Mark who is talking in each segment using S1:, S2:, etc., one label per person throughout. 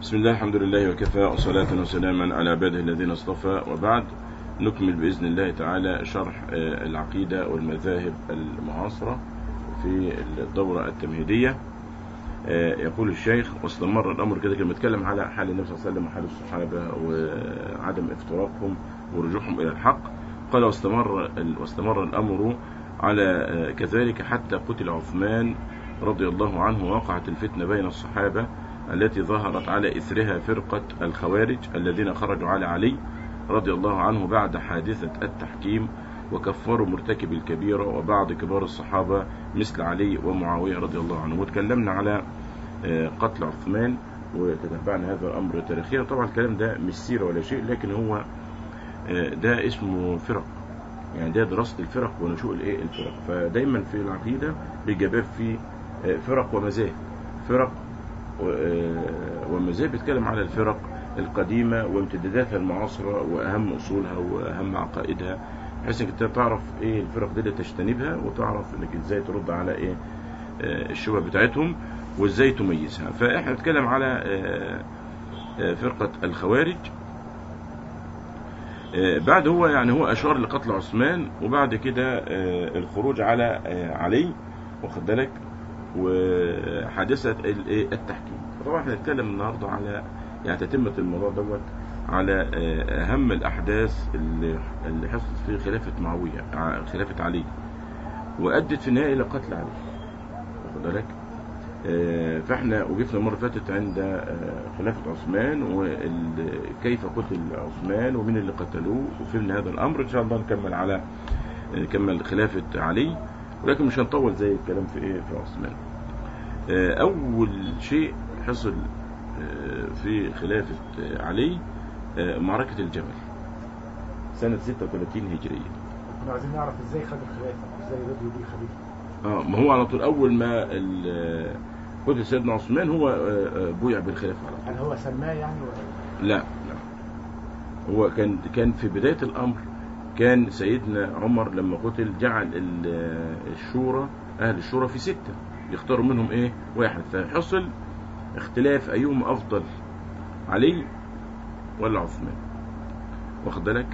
S1: بسم الله الحمد لله وكفى وصلاة وسلاما على عباده الذين اصطفى وبعد نكمل بإذن الله تعالى شرح آه، العقيدة والمذاهب المعاصرة في الدورة التمهيدية آه، يقول الشيخ واستمر الأمر كده كما اتكلم على حال النبي صلى الله عليه وسلم وحال الصحابة وعدم افتراقهم ورجوعهم إلى الحق قال واستمر واستمر الأمر على آه، كذلك حتى قتل عثمان رضي الله عنه وقعت الفتنة بين الصحابة التي ظهرت على إثرها فرقة الخوارج الذين خرجوا على علي رضي الله عنه بعد حادثة التحكيم وكفروا مرتكب الكبيرة وبعض كبار الصحابة مثل علي ومعاوية رضي الله عنه وتكلمنا على آه، قتل عثمان وتتبعنا هذا الأمر تاريخيا طبعا الكلام ده مش سيرة ولا شيء لكن هو آه، ده اسمه فرق يعني ده دراسة الفرق ونشوء الايه الفرق فدايما في العقيدة بيجاباب في آه، فرق ومذاهب فرق و- آه، ومذاهب بيتكلم على الفرق القديمة وامتداداتها المعاصرة وأهم أصولها وأهم عقائدها بحيث انك انت تعرف ايه الفرق دي اللي تجتنبها وتعرف انك ازاي ترد على ايه آه، الشبه بتاعتهم وازاي تميزها فاحنا نتكلم على آه، آه، فرقة الخوارج آه، بعد هو يعني هو اشار لقتل عثمان وبعد كده آه، الخروج على آه، علي واخد بالك وحادثة ال- إيه التحكيم طبعا احنا هنتكلم النهارده على يعني تتمة الموضوع دوت على آه، أهم الأحداث اللي اللي حصلت في خلافة معاوية ع- خلافة علي وأدت في النهاية إلى قتل علي واخد بالك آه، فاحنا وقفنا المرة اللي فاتت عند آه، خلافة عثمان وكيف قتل عثمان ومين اللي قتلوه وفهمنا هذا الأمر إن شاء الله نكمل على نكمل خلافة علي ولكن مش هنطول زي الكلام في إيه في عثمان آه، أول شيء حصل آه، في خلافة آه، علي آه، معركة الجمل سنة 36 هجرية
S2: كنا عايزين نعرف ازاي خد الخلافه ازاي رضي بيه خليفه
S1: اه ما هو على طول أول ما ال- قتل سيدنا عثمان هو آه، آه، بويع بالخلافة على طول
S2: هل هو سماه يعني ولا
S1: لا لا هو كان كان في بداية الأمر كان سيدنا عمر لما قتل جعل ال- الشورى أهل الشورى في ستة يختاروا منهم إيه واحد فحصل اختلاف أيهم أفضل علي ولا عثمان واخد بالك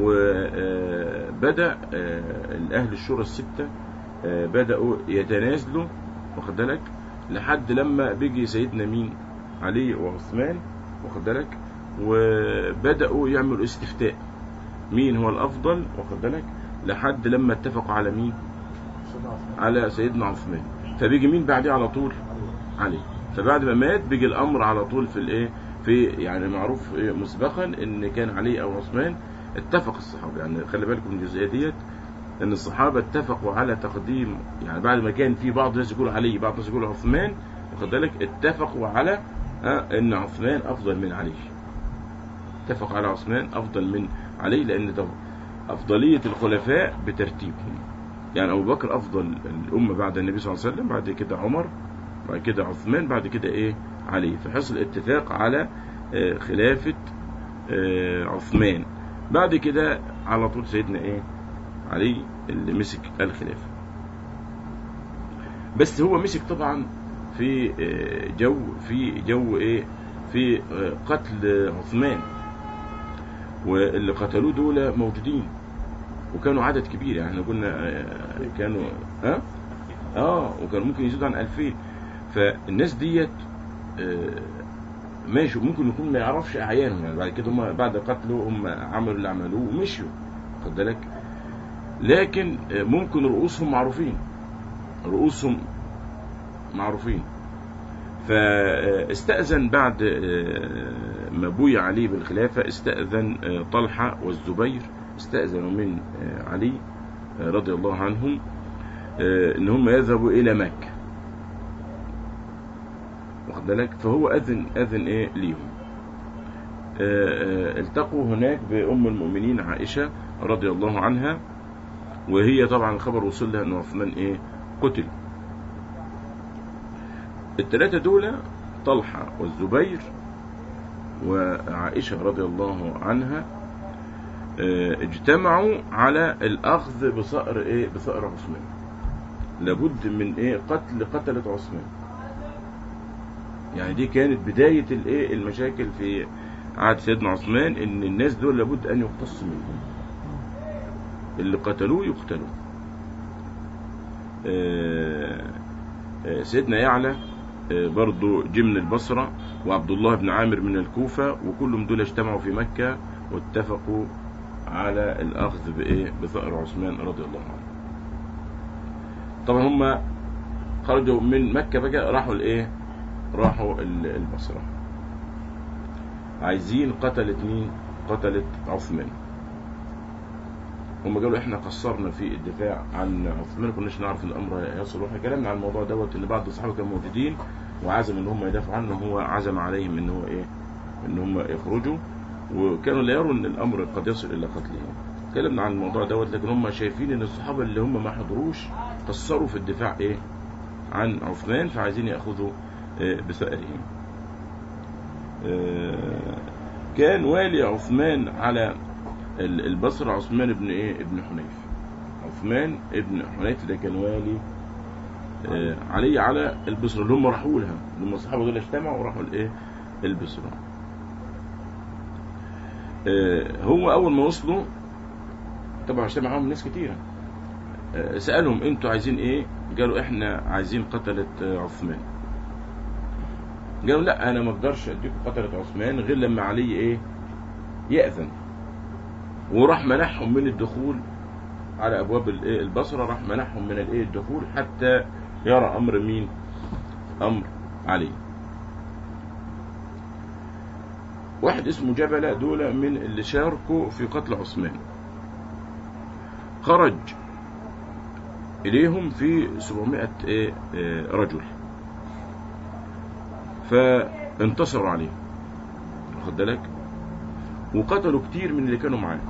S1: وبدأ أهل الشورى الستة آه، بدأوا يتنازلوا واخد بالك لحد لما بيجي سيدنا مين علي وعثمان واخد بالك وبدأوا يعملوا استفتاء مين هو الأفضل واخد بالك لحد لما اتفقوا على مين
S2: سيدنا عثمان
S1: على سيدنا عثمان فبيجي مين بعديه على طول علي فبعد ما مات بيجي الأمر على طول في الايه في يعني معروف إيه مسبقا ان كان علي او عثمان اتفق الصحابة يعني خلي بالكم من الجزئية ديت ان الصحابة اتفقوا على تقديم يعني بعد ما كان في بعض الناس يقولوا علي بعض الناس يقولوا عثمان واخد بالك اتفقوا على آه، ان عثمان افضل من علي اتفق على عثمان افضل من علي لان ده افضليه الخلفاء بترتيبهم يعني ابو بكر افضل الامه بعد النبي صلى الله عليه وسلم بعد كده عمر بعد كده عثمان بعد كده ايه علي فحصل اتفاق على آه، خلافه آه، عثمان بعد كده على طول سيدنا ايه علي اللي مسك الخلافه بس هو مسك طبعا في آه، جو في جو ايه في آه، قتل عثمان واللي قتلوه دول موجودين وكانوا عدد كبير يعني احنا قلنا آه، كانوا اه اه وكانوا ممكن يزيدوا عن 2000 فالناس ديت آه، ماشي ممكن يكون ما يعرفش اعيانهم يعني بعد كده هم بعد قتله هم عملوا اللي عملوه ومشيوا خد بالك لكن آه، ممكن رؤوسهم معروفين رؤوسهم معروفين فاستأذن بعد آه، ما بويع علي بالخلافة استأذن آه، طلحة والزبير استأذنوا من آه، علي آه، رضي الله عنهم آه، ان هم يذهبوا الى مكة واخد بالك فهو اذن اذن ايه ليهم آه، آه، التقوا هناك بأم المؤمنين عائشة رضي الله عنها وهي طبعا الخبر وصل لها ان عثمان ايه قتل الثلاثة دول طلحة والزبير وعائشة رضي الله عنها آه، اجتمعوا على الأخذ بصقر إيه بصقر عثمان. لا- لابد من ايه قتل قتلة عثمان يعني دي كانت بداية الايه المشاكل في عهد سيدنا عثمان ان الناس دول لابد ان يقتص منهم اللي قتلوه يقتلوا آه، آه، سيدنا يعلى آه، برضو جه من البصرة وعبد الله بن عامر من الكوفة وكلهم دول اجتمعوا في مكة واتفقوا على الأخذ بإيه بثأر عثمان رضي الله عنه طبعا هم خرجوا من مكة بقى راحوا الإيه راحوا ال- البصرة عايزين قتلت مين قتلت عثمان هم قالوا احنا قصرنا في الدفاع عن عثمان كناش نعرف ان الامر هيصل واحنا كلامنا عن الموضوع دوت ان بعض الصحابه كانوا موجودين وعزم ان هم يدافعوا عنه هو عزم عليهم ان هو ايه ان هم يخرجوا وكانوا لا يروا ان الامر قد يصل الى قتلهم اتكلمنا عن الموضوع دوت لكن هم شايفين ان الصحابه اللي هم ما حضروش قصروا في الدفاع ايه عن عثمان فعايزين ياخذوا آه، بثأرهم آه، كان والي عثمان على ال- البصرة عثمان بن ايه ابن حنيف عثمان ابن حنيف ده كان والي آه، علي على البصرة اللي هم راحوا لها لما الصحابة دول اجتمعوا وراحوا الايه البصرة آه، هو اول ما وصلوا طبعا اجتمع معاهم ناس كتيرة آه، سألهم انتوا عايزين ايه قالوا احنا عايزين قتلة آه، عثمان قالوا لا انا ما اقدرش اديكم قتلة عثمان غير لما علي ايه يأذن وراح منحهم من الدخول على ابواب الايه البصره راح منحهم من الايه الدخول حتى يرى امر مين امر علي واحد اسمه جبلة دول من اللي شاركوا في قتل عثمان خرج إليهم في 700 إيه إيه رجل فانتصروا عليهم واخد بالك وقتلوا كتير من اللي كانوا معاه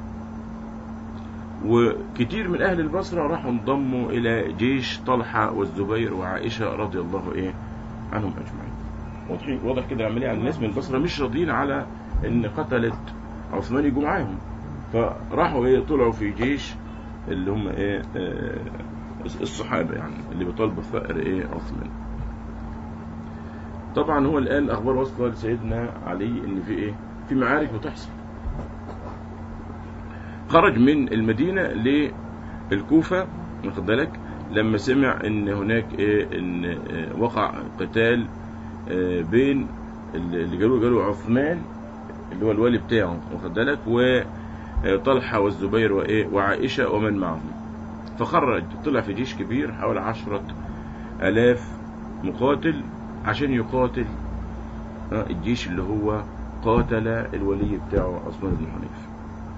S1: وكتير من أهل البصرة راحوا انضموا إلى جيش طلحة والزبير وعائشة رضي الله إيه عنهم أجمعين واضحين واضح كده العملية على الناس من البصرة مش راضيين على إن قتلت عثمان يجوا معاهم فراحوا إيه طلعوا في جيش اللي هم إيه آه الصحابة يعني اللي بيطالبوا ثأر إيه عثمان طبعا هو الآن الأخبار واصلة لسيدنا علي إن في إيه في معارك بتحصل خرج من المدينة للكوفة واخد بالك لما سمع ان هناك ايه ان آه، وقع قتال آه، بين اللي قالوا قالوا عثمان اللي هو الوالي بتاعه واخد بالك وطلحة والزبير وايه وعائشة ومن معهم فخرج طلع في جيش كبير حوالي عشرة آلاف مقاتل عشان يقاتل آه، الجيش اللي هو قاتل الولي بتاعه عثمان بن حنيف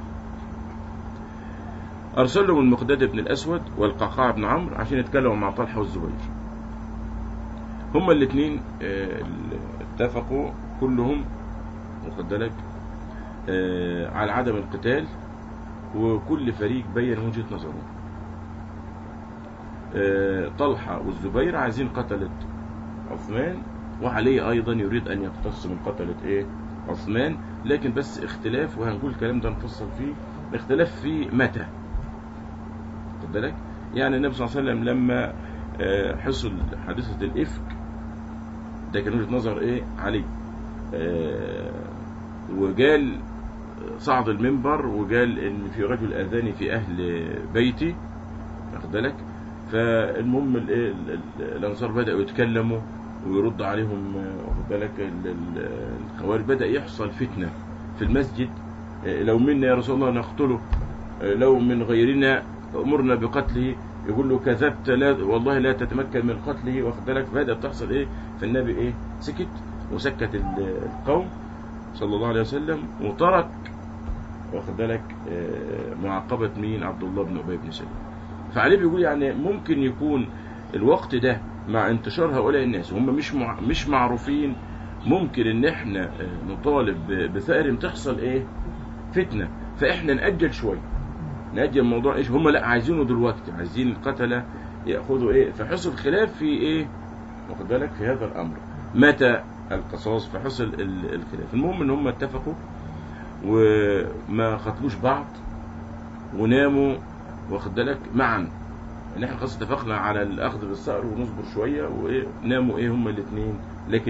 S1: أرسل لهم المقداد بن الأسود والقعقاع بن عمرو عشان يتكلموا مع طلحة والزبير هما الاثنين اتفقوا كلهم واخد بالك آه، على عدم القتال وكل فريق بين وجهة نظره آه، طلحة والزبير عايزين قتلة عثمان وعلي أيضا يريد أن يقتص من قتلة إيه عثمان لكن بس اختلاف وهنقول الكلام ده نفصل فيه الاختلاف في متى خد بالك يعني النبي صلى الله عليه وسلم لما آه، حصل حادثة الإفك ده كان وجهة نظر إيه علي آه، وقال صعد المنبر وقال إن في رجل أذاني في أهل بيتي واخد بالك فالمهم ال- ال- ال- الأنصار بدأوا يتكلموا ويرد عليهم آه، واخد بالك ال- ال- الخوارج بدأ يحصل فتنة في المسجد آه، لو منا يا رسول الله نقتله آه، لو من غيرنا أمرنا بقتله يقول له كذبت لا والله لا تتمكن من قتله واخد بالك بدأت تحصل إيه فالنبي إيه سكت وسكت ال- القوم صلى الله عليه وسلم وترك واخد بالك آه، معاقبة مين عبد الله بن أبي بن سلول فعلي بيقول يعني ممكن يكون الوقت ده مع انتشار هؤلاء الناس وهم مش مع مش معروفين ممكن ان احنا آه، نطالب ب- بثأر تحصل ايه فتنة فاحنا نأجل شوية نأجل الموضوع ايش هم لا عايزينه دلوقتي عايزين القتلة يأخذوا ايه فحصل خلاف في ايه واخد بالك في هذا الامر متى القصاص فحصل ال- الخلاف المهم ان هم اتفقوا وما قتلوش بعض وناموا واخد بالك معا ان احنا خلاص اتفقنا على الاخذ بالثأر ونصبر شويه وايه ناموا ايه هما الاثنين لكن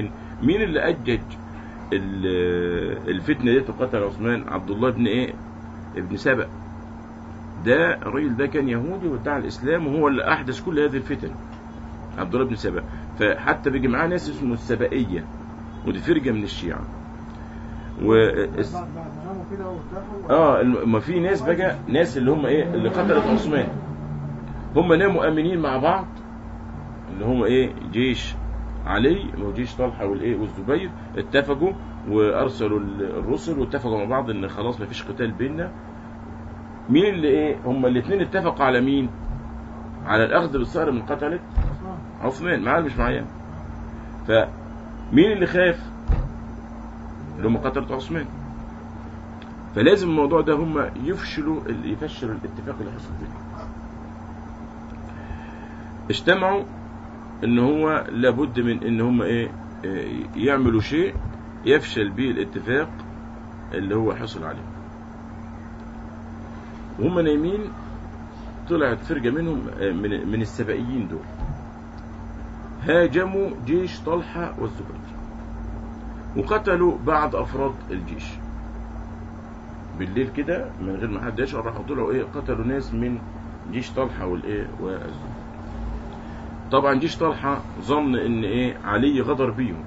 S1: مين اللي اجج ال- الفتنه دي وقتل عثمان عبد الله بن ايه ابن سبأ ده الراجل ده كان يهودي وادعى الاسلام وهو اللي احدث كل هذه الفتن عبد الله بن سبأ فحتى بيجي معاه ناس اسمه السبائيه ودي فرقه من الشيعه و
S2: بعد بعد ما ناموا كده وارتاحوا
S1: اه الم- ما في ناس بقى ناس اللي هم ايه اللي قتلت عثمان هم ناموا امنين مع بعض اللي هم ايه جيش علي وجيش طلحه والايه والزبير اتفقوا وارسلوا ال- الرسل واتفقوا مع بعض ان خلاص ما فيش قتال بيننا مين اللي ايه هم الاثنين اتفقوا على مين على الاخذ بالثار من قتله عثمان معاه ولا مش معايا فمين اللي خاف اللي هم قتلة عثمان فلازم الموضوع ده هم يفشلوا يفشلوا الاتفاق اللي حصل بينهم اجتمعوا ان هو لابد من ان هم ايه إيه، يعملوا شيء يفشل به الاتفاق اللي هو حصل عليه وهم نايمين طلعت فرقة منهم آه، من من السبائيين دول هاجموا جيش طلحة والزبير وقتلوا بعض أفراد الجيش بالليل كده من غير ما حد يشعر راحوا طلعوا ايه قتلوا ناس من جيش طلحة والايه والزبير طبعا جيش طلحة ظن ان ايه علي غدر بيهم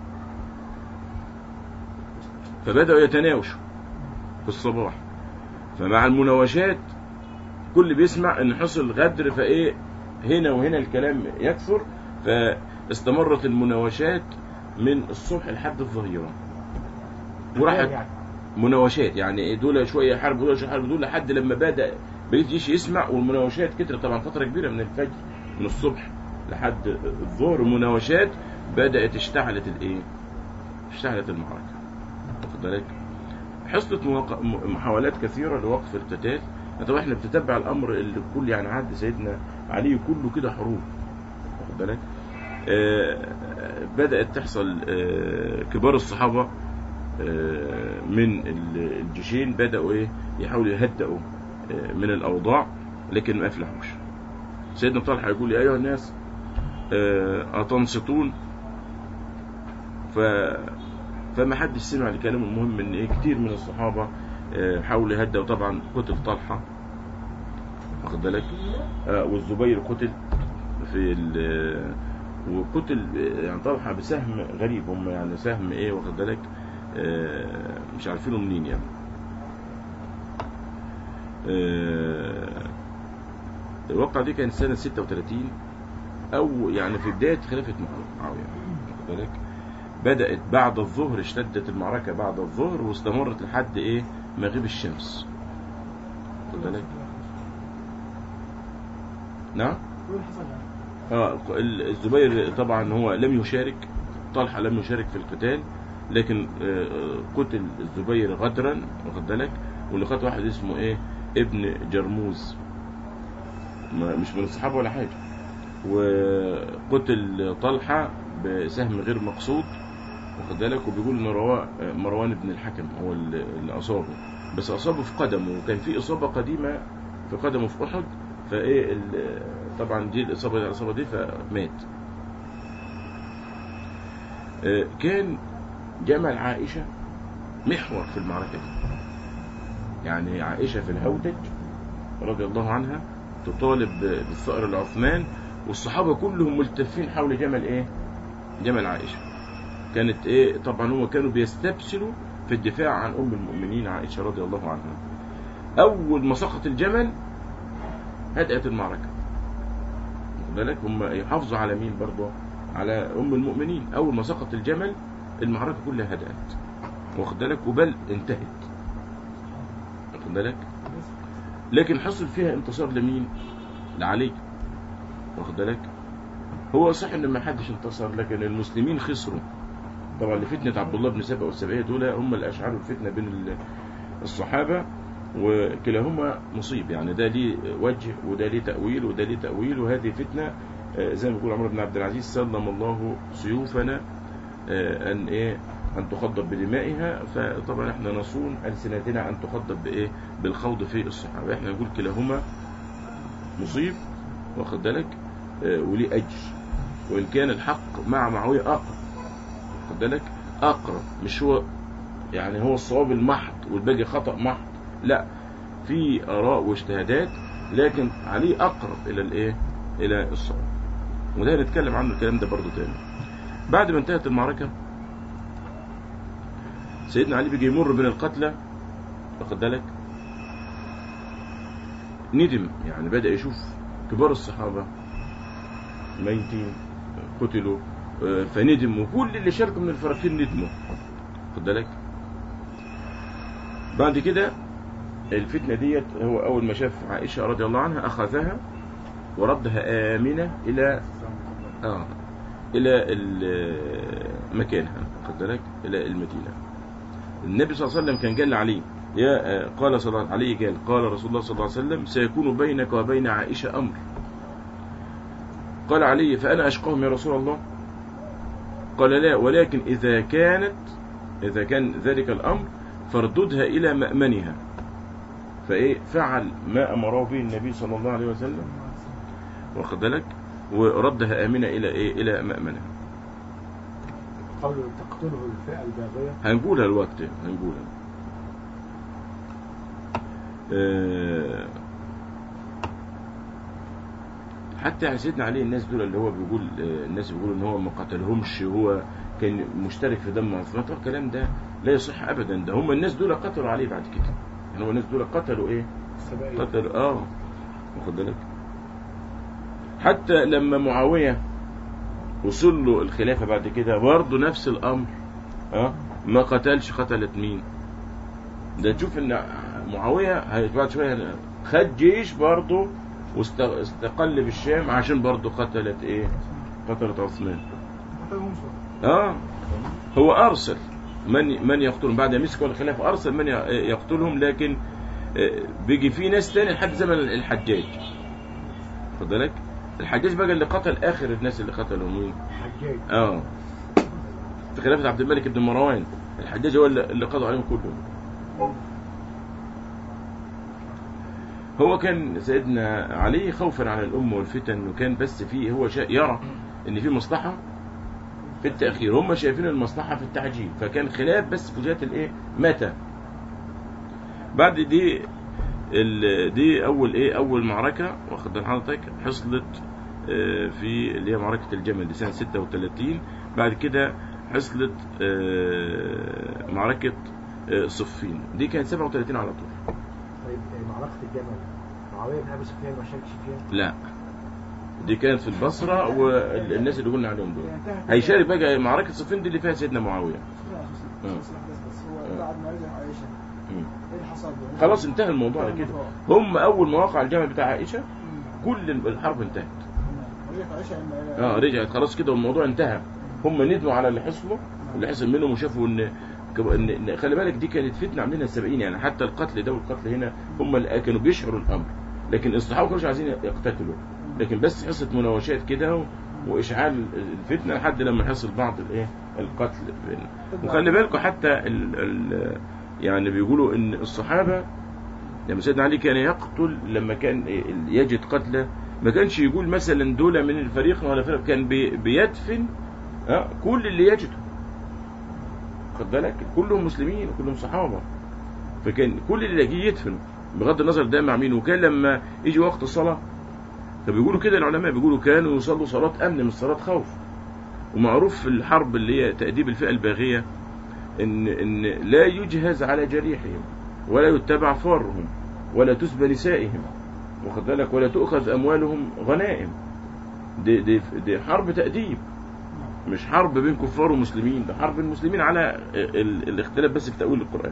S1: فبدأوا يتناوشوا في الصباح فمع المناوشات كل بيسمع ان حصل غدر فايه هنا وهنا الكلام يكثر فاستمرت المناوشات من الصبح لحد الظهيرة وراحت
S2: يعني
S1: مناوشات يعني إيه دول شويه يحاربوا دول شويه يحاربوا دول لحد لما بدا بقيت الجيش يسمع والمناوشات كترت طبعا فتره كبيره من الفجر من الصبح لحد الظهر مناوشات بدات اشتعلت الايه؟ اشتعلت المعركه واخد بالك؟ حصلت مواق- م- محاولات كثيره لوقف القتال طبعا احنا بنتبع الامر اللي كل يعني عهد سيدنا علي كله كده حروب واخد بالك؟ آه، بدات تحصل آه، كبار الصحابه آه، من ال- الجيشين بدأوا ايه يحاولوا يهدئوا آه، من الأوضاع لكن ما أفلحوش سيدنا طلحة يقول يا أيها الناس آه، أتنصتون ف فما حدش سمع لكلامه المهم ان ايه كتير من الصحابة آه، حاولوا يهدئوا طبعا قتل طلحة واخد بالك آه، والزبير قتل في ال وقتل آه، يعني طلحة بسهم غريب هم يعني سهم ايه واخد بالك آه، مش عارفينه منين يعني آه، الواقعة دي كانت سنة 36 أو يعني في بداية خلافة معاوية واخد بالك بدأت بعد الظهر اشتدت المعركة بعد الظهر واستمرت لحد إيه مغيب الشمس واخد بالك نعم
S2: ايه اللي حصل يعني؟
S1: اه الزبير طبعا هو لم يشارك طلحة لم يشارك في القتال لكن آه، آه، قتل الزبير غدرا واخد بالك واللي قتل واحد اسمه ايه ابن جرموز ما- مش من الصحابة ولا حاجة وقتل طلحة بسهم غير مقصود واخد بالك وبيقول ان رواه آه، مروان بن الحكم هو اللي اللي اصابه بس اصابه في قدمه وكان في اصابة قديمة في قدمه في احد فايه ال- طبعا دي الاصابة دي الاصابة دي فمات آه، كان جمل عائشة محور في المعركة دي يعني عائشة في الهودج رضي الله عنها تطالب بالثأر لعثمان والصحابة كلهم ملتفين حول جمل ايه جمل عائشة كانت ايه طبعا هم كانوا بيستبسلوا في الدفاع عن ام المؤمنين عائشة رضي الله عنها اول ما سقط الجمل هدأت المعركة واخد بالك هم يحافظوا على مين برضه على ام المؤمنين اول ما سقط الجمل المعركة كلها هدأت واخد بالك وبل انتهت واخد بالك لكن حصل فيها انتصار لمين لعلي واخد بالك هو صح ان ما حدش انتصر لكن المسلمين خسروا طبعا لفتنة عبد الله بن سبأ والسبعية دول هم اللي اشعلوا الفتنة بين ال- الصحابة وكلاهما مصيب يعني ده ليه وجه وده ليه تأويل وده ليه تأويل وهذه فتنة آه، زي ما بيقول عمر بن عبد العزيز سلم الله سيوفنا آه، ان ايه ان تخضب بدمائها فطبعا احنا نصون السنتنا ان تخضب بايه بالخوض في الصحابه احنا نقول كلاهما مصيب واخد بالك آه، وليه اجر وان كان الحق مع معاويه اقوى واخد بالك اقرب مش هو يعني هو الصواب المحض والباقي خطأ محض لا في اراء واجتهادات لكن علي اقرب الى الايه الى الصواب وده نتكلم عنه الكلام ده برضو تاني بعد ما انتهت المعركة سيدنا علي بيجي يمر بين القتلى واخد بالك ندم يعني بدأ يشوف كبار الصحابة ميتين قتلوا آه، فندم وكل اللي شاركوا من الفريقين ندموا خد بالك بعد كده الفتنة ديت هو أول ما شاف عائشة رضي الله عنها أخذها وردها آمنة إلى آه إلى ال- مكانها خد بالك إلى المدينة النبي صلى الله عليه وسلم كان قال لعلي يا آه، قال صلى الله عليه قال قال رسول الله صلى الله عليه وسلم سيكون بينك وبين عائشة أمر قال علي فأنا أشقاهم يا رسول الله قال لا ولكن إذا كانت إذا كان ذلك الأمر فارددها إلى مأمنها فإيه فعل ما أمره به النبي صلى الله عليه وسلم واخد بالك وردها آمنة إلى إيه إلى مأمنها
S2: قوله تقتله الفئة الباغية
S1: هنقولها الوقت هنقولها آه، حتى يعني سيدنا علي الناس دول اللي هو بيقول آه، الناس بيقولوا ان هو ما قتلهمش هو كان مشترك في دم عثمان طبعا الكلام ده لا يصح ابدا ده هم الناس دول قتلوا عليه بعد كده يعني هو الناس دول قتلوا ايه
S2: السبائية
S1: قتل اه واخد بالك حتى لما معاوية وصل له الخلافة بعد كده برضه نفس الأمر اه ما قتلش قتلت مين ده تشوف ان معاوية هي- بعد شوية خد جيش برضه واستقل بالشام عشان برضه قتلت ايه قتلت عثمان اه هو ارسل من من يقتلهم بعد ما مسكوا الخلافه ارسل من ي- يقتلهم لكن آه، بيجي في ناس تاني لحد زمن الحجاج خد بالك الحجاج بقى اللي قتل اخر الناس اللي قتلوا مين
S2: حجاج
S1: اه في خلافه عبد الملك بن مروان الحجاج هو اللي اللي قضوا عليهم كلهم هو كان سيدنا علي خوفا على الأمة والفتن وكان بس فيه هو شا يرى ان في مصلحة في التأخير هم شايفين المصلحة في التعجيل فكان خلاف بس في جهة الايه متى بعد دي ال- دي اول ايه اول معركة واخد بال حضرتك حصلت آه، في اللي هي معركة الجمل دي سنة 36 بعد كده حصلت آه، معركة آه، صفين دي كانت 37 على طول
S2: طيب آه، معركة الجمل معاوية بن أبي سفيان ما شاركش فيها
S1: لا دي كانت في البصرة والناس اللي قلنا عليهم دول هيشارك بقى معركة صفين دي اللي فيها سيدنا معاوية
S3: بس هو بعد ما رجع عائشة
S1: مم.
S3: ايه اللي حصل له؟
S1: خلاص انتهى الموضوع على كده هم اول ما وقع الجمل بتاع عائشة كل الحرب انتهت
S3: رجعت عائشة لما
S1: اه رجعت خلاص كده والموضوع انتهى هم ندموا على اللي حصله اللي حصل منهم وشافوا ان كب- ان إن- خلي بالك دي كانت فتنه عاملينها السبعين يعني حتى القتل ده والقتل هنا هم اللي كانوا بيشعروا الامر لكن الصحابه ما كانوش عايزين يقتتلوا لكن بس حصه مناوشات كده و- واشعال الفتنه لحد لما حصل بعض الايه القتل بين- وخلي بالكم حتى ال ال يعني بيقولوا ان الصحابه لما سيدنا علي كان يقتل لما كان يجد قتله ما كانش يقول مثلا دول من الفريق ولا فريق كان بي- بيدفن آه، كل اللي يجده خد بالك كلهم مسلمين وكلهم صحابه فكان كل اللي يجي يدفنوا بغض النظر ده مع مين وكان لما يجي وقت الصلاه فبيقولوا كده العلماء بيقولوا كانوا يصلوا صلاه امن مش صلاه خوف ومعروف في الحرب اللي هي تأديب الفئة الباغية إن إن لا يجهز على جريحهم ولا يتبع فارهم ولا تسبى نسائهم واخد بالك ولا تؤخذ أموالهم غنائم دي, دي, دي حرب تأديب مش حرب بين كفار ومسلمين ده حرب المسلمين على ال- الاختلاف بس في تأويل القرآن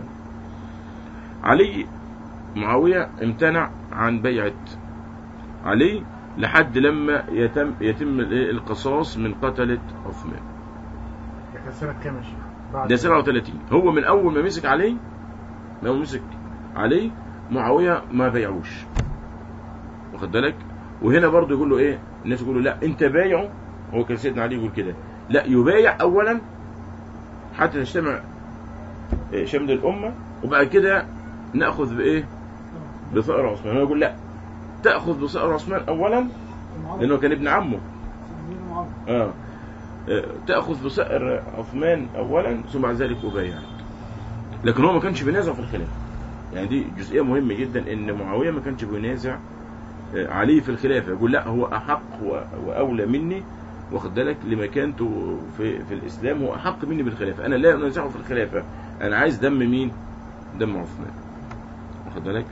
S1: علي معاوية امتنع عن بيعة علي لحد لما يتم يتم الإيه؟ القصاص من قتلة عثمان
S2: ده كان سنة كام يا شيخ؟ بعد
S1: ده 37 هو من اول ما مسك علي من اول ما مسك علي معاويه ما بيعوش واخد بالك وهنا برضه يقول له ايه الناس يقولوا لا انت بايعه هو كان سيدنا علي يقول كده لا يبايع اولا حتى تجتمع إيه، شمل الامه وبعد كده ناخذ بايه بثأر عثمان هو يقول لا تاخذ بثأر عثمان اولا لانه كان ابن عمه اه آه، تاخذ بصقر عثمان اولا ثم بعد ذلك ابايع لكن هو ما كانش بينازع في الخلافه يعني دي جزئيه مهمه جدا ان معاويه ما كانش بينازع آه، علي في الخلافه يقول لا هو احق و- واولى مني واخد بالك لمكانته في في الاسلام هو احق مني بالخلافه انا لا انازعه في الخلافه انا عايز دم مين دم عثمان واخد بالك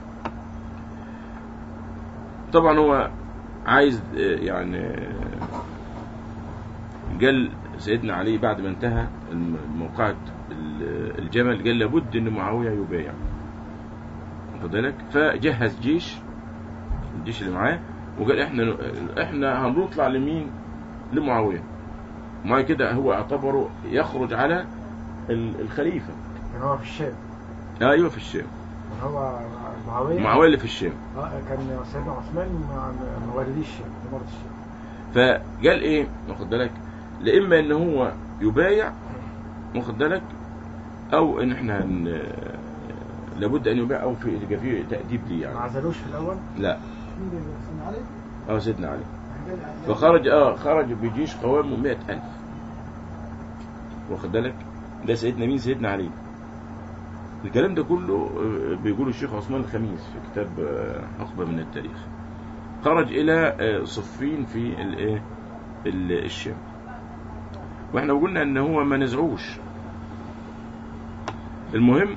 S1: طبعا هو عايز آه، يعني آه، قال سيدنا علي بعد ما انتهى الم- موقعة ال- الجمل قال لابد ان معاويه يبايع واخد بالك فجهز جيش الجيش اللي معاه وقال احنا احنا هنطلع لمين لمعاويه معاويه كده هو اعتبره يخرج على ال- الخليفه
S2: كان هو في الشام
S1: ايوه في الشام
S2: كان هو معاوية
S1: معاويه اللي في الشام
S2: اه كان سيدنا عثمان مع موالدي الشام إمارة الشام
S1: فقال ايه واخد بالك لا اما ان هو يبايع واخد بالك او ان احنا هن... لابد ان يبايع او في يبقى في تاديب ليه
S2: ما
S1: يعني
S2: عزلوش في الأول
S1: لا
S3: مين اللي سمع علي؟
S1: اه سيدنا علي
S3: قال يعني-
S1: فخرج اه خرج بجيش قوامه 100000 واخد بالك ده سيدنا مين سيدنا علي الكلام ده كله آه، بيقوله الشيخ عثمان الخميس في كتاب آه، حقبة من التاريخ خرج إلى آه، صفين في الايه ال- الشام واحنا قلنا ان هو ما نزعوش المهم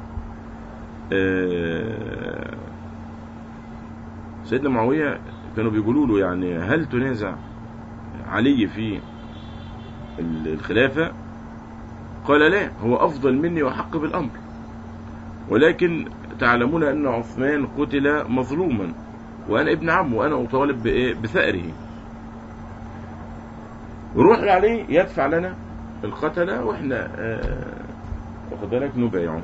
S1: آه، سيدنا معاوية كانوا بيقولوا له يعني هل تنازع علي في ال- الخلافة قال لا هو أفضل مني وحق بالأمر ولكن تعلمون أن عثمان قتل مظلوما وأنا ابن عمه وأنا أطالب بإيه؟ بثأره روح عليه يدفع لنا القتلة وإحنا آه، واخد بالك نبايعه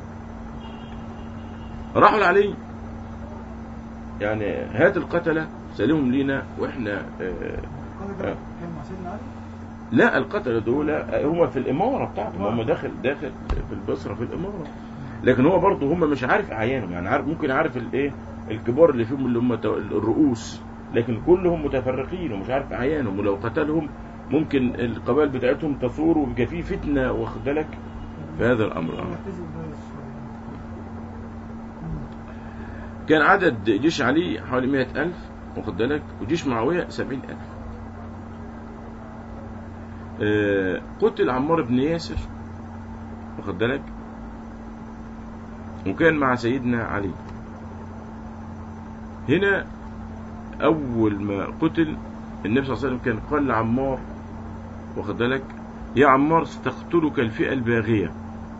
S1: راحوا عليه يعني هات القتلة سلمهم لينا وإحنا آه،
S3: قال ده كان مع سيدنا علي؟
S1: لا القتلة دول هم في الإمارة بتاعتهم هم داخل داخل في البصرة في الإمارة لكن هو برضه هم مش عارف أعيانهم يعني عارف ممكن عارف الإيه الكبار اللي فيهم اللي هم تو- الرؤوس لكن كلهم متفرقين ومش عارف أعيانهم ولو قتلهم ممكن القبائل بتاعتهم تثور ويبقى في فتنة واخد بالك في هذا الأمر آه.
S3: يعتزل بس شوية.
S1: كان عدد جيش علي حوالي مئة ألف واخد بالك وجيش معاوية سبعين ألف آه، قتل عمار بن ياسر واخد بالك وكان مع سيدنا علي هنا أول ما قتل النبي صلى الله عليه وسلم كان قال لعمار واخد بالك يا عمار ستقتلك الفئة الباغية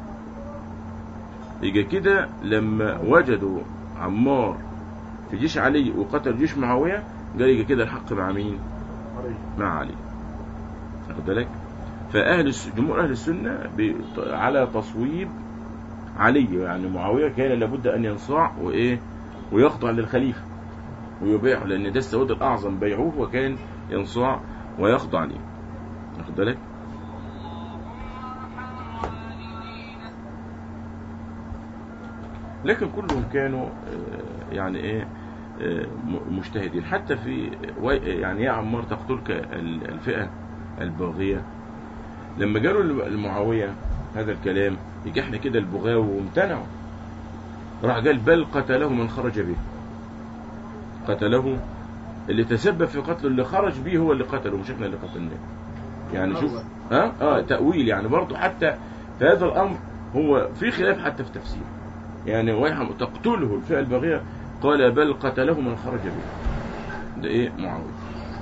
S1: يجي كده لما وجدوا عمار في جيش علي وقتل جيش معاوية قال يجي كده الحق مع مين
S2: علي
S1: مع علي واخد بالك فأهل الس- جمهور أهل السنة بي- على تصويب علي يعني معاوية كان لابد أن ينصاع وإيه ويخضع للخليفة ويبيعه لأن ده السواد الأعظم بيعوه وكان ينصاع ويخضع ليه واخد بالك لكن كلهم كانوا آه، يعني ايه آه، م- مجتهدين حتى في وي- يعني يا عمار تقتلك ال- الفئة الباغية لما قالوا لم- لمعاوية هذا الكلام يجي احنا كده البغاوة وامتنعوا راح قال بل قتله من خرج به قتله اللي تسبب في قتله اللي خرج به هو اللي قتله مش احنا اللي قتلناه يعني شوف ها اه تأويل يعني برضه حتى في هذا الأمر هو في خلاف حتى في تفسير يعني ويحم تقتله الفئة الباغية قال بل قتله من خرج به ده ايه معاوية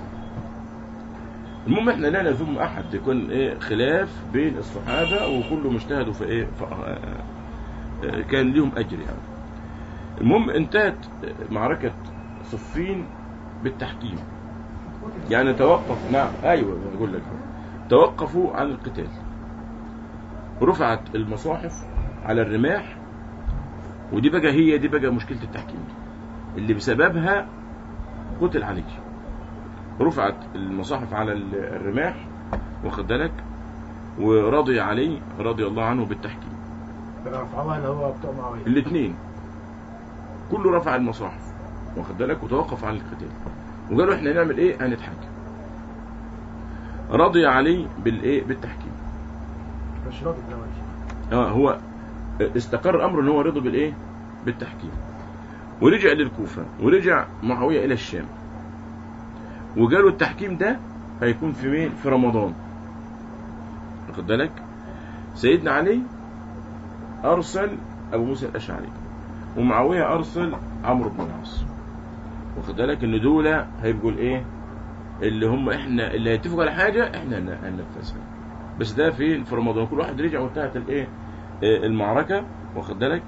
S1: المهم احنا لا نذم احد يكون ايه خلاف بين الصحابة وكله مجتهدوا في ايه ف... آه، آه، كان ليهم اجر يعني المهم انتهت معركة صفين بالتحكيم
S3: قتل.
S1: يعني توقف نعم ايوه بقول لك توقفوا عن القتال رفعت المصاحف على الرماح ودي بقى هي دي بقى مشكلة التحكيم اللي بسببها قتل علي رفعت المصاحف على ال- الرماح واخد بالك ورضي علي رضي الله عنه بالتحكيم
S2: ده رفعوها اللي هو بتوع معاوية
S1: الاثنين كله رفع المصاحف واخد بالك وتوقف عن القتال وقالوا احنا نعمل ايه هنتحاكم رضي علي بالايه بالتحكيم
S2: مش راضي بالأول
S1: اه هو استقر امره ان هو رضي بالايه بالتحكيم ورجع للكوفه ورجع معاويه الى الشام وقالوا التحكيم ده هيكون في مين في رمضان واخد بالك سيدنا علي ارسل ابو موسى الاشعري ومعاويه ارسل عمرو بن العاص واخد بالك ان دول هيبقوا الايه اللي هم احنا اللي هيتفقوا على حاجه احنا هن- هننفذها بس ده في في رمضان كل واحد رجع وانتهت الايه آه، المعركه واخد بالك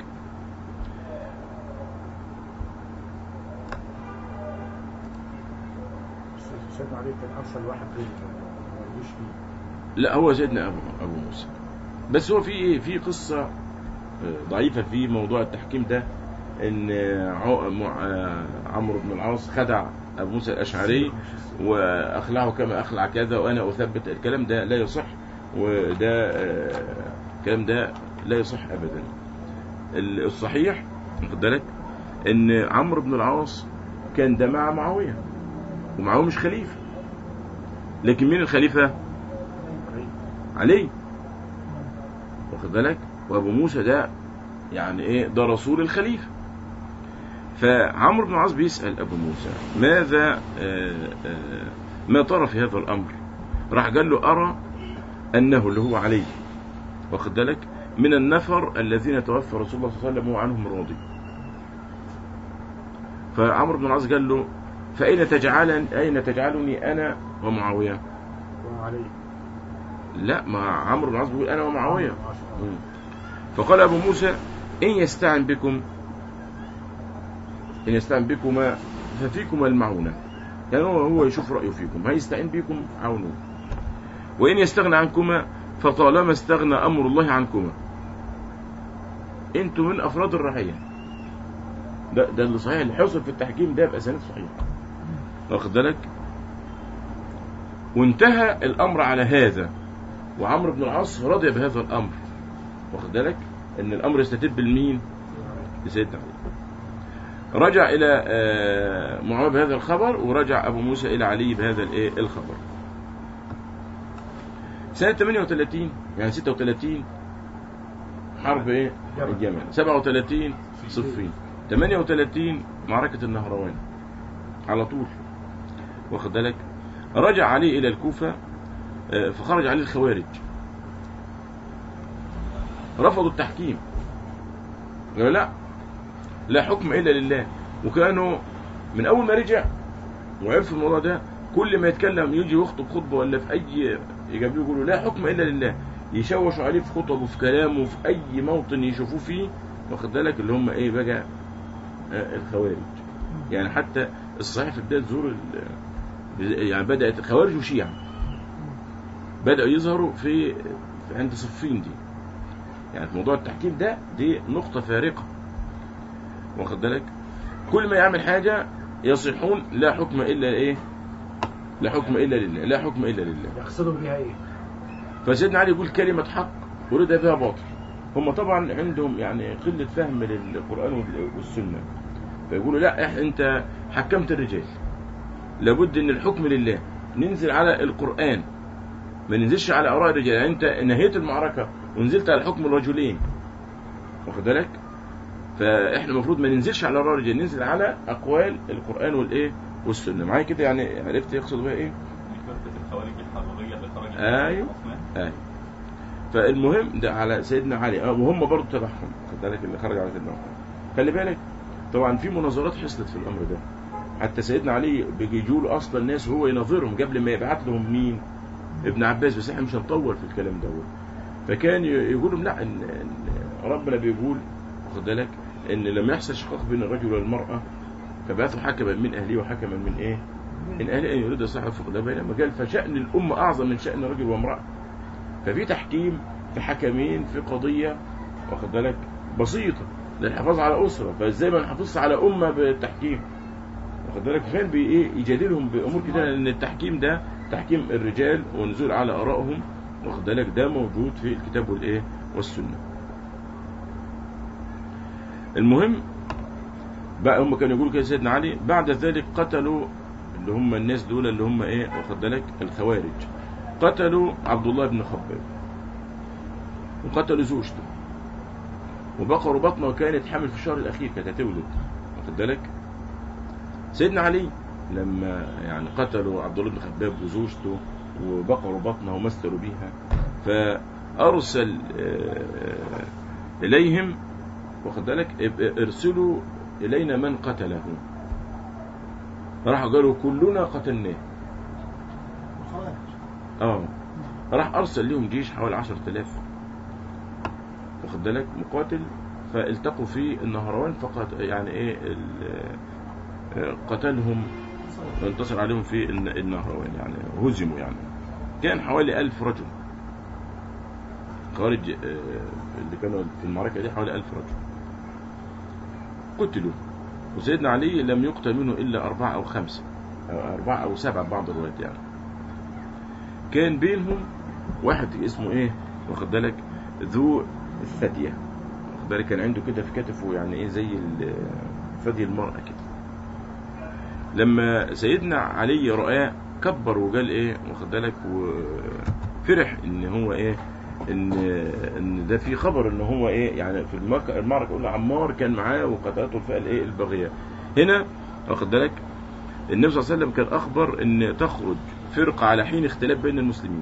S2: بس سيدنا علي كان أرسل واحد غير ما يجوش فيه
S1: لا هو سيدنا ابو ابو موسى بس هو في ايه في قصه آه، ضعيفه في موضوع التحكيم ده ان آه، عو- مع- آه، عمرو بن العاص خدع ابو موسى الاشعري واخلعه كما اخلع كذا وانا اثبت الكلام ده لا يصح وده آه، الكلام ده لا يصح ابدا ال- الصحيح واخد بالك ان عمرو بن العاص كان ده مع معاويه ومعاويه مش خليفه لكن مين الخليفه
S2: علي
S1: علي واخد بالك وابو موسى ده يعني ايه ده رسول الخليفه فعمرو بن العاص بيسال ابو موسى ماذا آه، آه، ما ترى في هذا الامر راح قال له ارى انه اللي هو علي واخد بالك من النفر الذين توفى رسول الله صلى الله عليه وسلم وهو عنهم راضي فعمرو بن العاص قال له فاين تجعلن اين تجعلني انا ومعاويه
S2: وعلي
S1: لا ما عمرو بن العاص بيقول انا ومعاويه
S2: عشرة.
S1: مم. فقال أبو موسى إن يستعن بكم إن يستعن بكما ففيكما المعونة يعني هو هو يشوف رأيه فيكم هيستعين بكم عونوه وإن يستغنى عنكما فطالما استغنى أمر الله عنكما أنتم من أفراد الرعية ده ده اللي صحيح اللي حصل في التحكيم ده بأسانيد صحيحة واخد بالك وانتهى الأمر على هذا وعمرو بن العاص رضي بهذا الأمر واخد بالك ان الامر يستتب لمين لسيدنا علي رجع الى آه، معاويه بهذا الخبر ورجع ابو موسى الى علي بهذا الايه الخبر سنه 38 يعني 36 حرب ايه
S2: جمل.
S1: الجمل 37 صفين 38 معركه النهروان على طول واخد بالك رجع علي الى الكوفه آه، فخرج عليه الخوارج رفضوا التحكيم قالوا لا لا حكم الا لله وكانوا من اول ما رجع وعرفوا الموضوع ده كل ما يتكلم يجي يخطب خطبه ولا في اي يجابلوه يقولوا لا حكم الا لله يشوشوا عليه في خطبه في كلامه في اي موطن يشوفوه فيه واخد بالك اللي هم ايه بقى آه، الخوارج يعني حتى الصحيح في بدايه ظهور ال- يعني بدات الخوارج وشيعه بداوا يظهروا في في عند صفين دي يعني في موضوع التحكيم ده دي نقطة فارقة واخد بالك كل ما يعمل حاجة يصيحون لا حكم إلا إيه لا حكم إلا لله لا حكم إلا لله
S2: يقصدوا بيها ايه؟
S1: فسيدنا علي يقول كلمة حق ورد بها باطل هم طبعا عندهم يعني قلة فهم للقرآن وال- والسنة فيقولوا لا إح- انت حكمت الرجال لابد ان الحكم لله ننزل على القرآن ما ننزلش على آراء الرجال يعني انت نهيت المعركة ونزلت على حكم الرجلين واخد بالك فاحنا المفروض ما ننزلش على آراء الرجال ننزل على أقوال القرآن والإيه والسنة معايا كده يعني عرفت يقصد بها إيه
S4: فرقة الخوارج الحرورية اللي خرجت
S1: أيوه.
S4: عثمان.
S1: آه. فالمهم ده على سيدنا علي آه، وهم برضه تبعهم خد بالك اللي خرج على سيدنا علي خلي بالك طبعا في مناظرات حصلت في الامر ده حتى سيدنا علي بيجي يجوا له اصلا ناس هو يناظرهم قبل ما يبعت لهم مين ابن عباس بس احنا مش هنطول في الكلام دوت فكان ي- يقول لهم لا ان إن ربنا بيقول خد بالك ان لما يحصل شقاق بين الرجل والمراه فبعثوا حكما من اهله وحكما من ايه؟ من اهله ان يريد صاحب فقد بينما قال فشان الامه اعظم من شان رجل وامراه ففي تحكيم في حكمين في قضيه واخد بالك بسيطه للحفاظ على اسره فازاي ما نحافظش على امه بالتحكيم واخد بالك فكان بي ايه يجادلهم بامور كده لان التحكيم ده تحكيم الرجال ونزول على ارائهم واخد بالك ده موجود في الكتاب والايه والسنه المهم بقى هم كانوا يقولوا كده سيدنا علي بعد ذلك قتلوا اللي هم الناس دول اللي هم ايه واخد بالك الخوارج قتلوا عبد الله بن خباب وقتلوا زوجته وبقروا بطنه وكانت حامل في الشهر الاخير كانت هتولد واخد بالك سيدنا علي لما يعني قتلوا عبد الله بن خباب وزوجته وبقروا بطنه ومثلوا بيها فارسل آه، اليهم واخد بالك اب- ارسلوا الينا من قتله راحوا قالوا كلنا قتلناه
S3: الخوارج
S1: اه راح ارسل لهم جيش حوالي 10000 واخد بالك مقاتل فالتقوا في النهروان فقط يعني ايه ال- آه، قتلهم وانتصر عليهم في الن- النهروان يعني هزموا يعني كان حوالي ألف رجل خوارج آه، اللي كانوا في المعركة دي حوالي ألف رجل قتلوا وسيدنا علي لم يقتل منه إلا أربعة أو خمسة أو أربعة أو سبعة بعض الروايات يعني كان بينهم واحد اسمه ايه واخد بالك ذو الثدية واخد بالك كان عنده كده في كتفه يعني ايه زي ال- ثدي المرأة كده لما سيدنا علي رآه كبر وقال ايه واخد بالك وفرح ان هو ايه ان ان ده في خبر ان هو ايه يعني في المك- المعركه يقول عمار كان معاه وقتلته الفئه الايه الباغيه هنا واخد بالك النبي صلى الله عليه وسلم كان اخبر ان تخرج فرقه على حين اختلاف بين المسلمين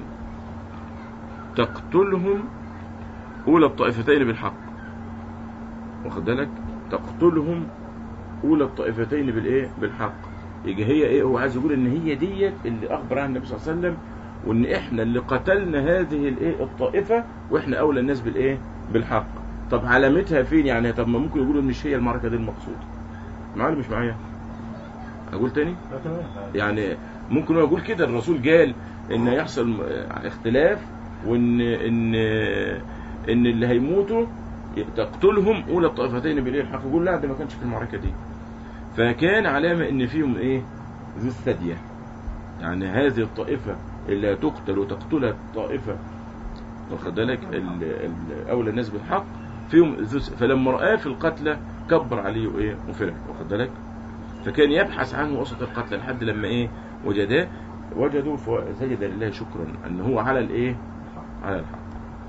S1: تقتلهم اولى الطائفتين بالحق واخد بالك تقتلهم اولى الطائفتين بالايه بالحق يجي هي ايه هو عايز يقول ان هي ديت اللي اخبر عنها النبي صلى الله عليه وسلم وان احنا اللي قتلنا هذه الايه الطائفه واحنا اولى الناس بالايه بالحق طب علامتها فين يعني طب ما ممكن يقولوا ان مش هي المعركه دي المقصوده معايا ولا مش معايا اقول تاني
S2: لا تمام
S1: يعني ممكن هو يقول كده الرسول قال ان يحصل م- اختلاف وان ان ان اللي هيموتوا تقتلهم اولى الطائفتين بالايه الحق يقول لا ده ما كانش في المعركه دي فكان علامه ان فيهم ايه ذو الثديه يعني هذه الطائفه اللي هتقتل وتقتلها الطائفه واخد بالك ال- ال- اولى الناس بالحق فيهم ذو س- فلما رآه في القتلى كبر عليه وايه وفرح واخد بالك فكان يبحث عنه وسط القتلى لحد لما ايه وجداه وجدوا فسجد لله شكرا ان هو على الايه على الحق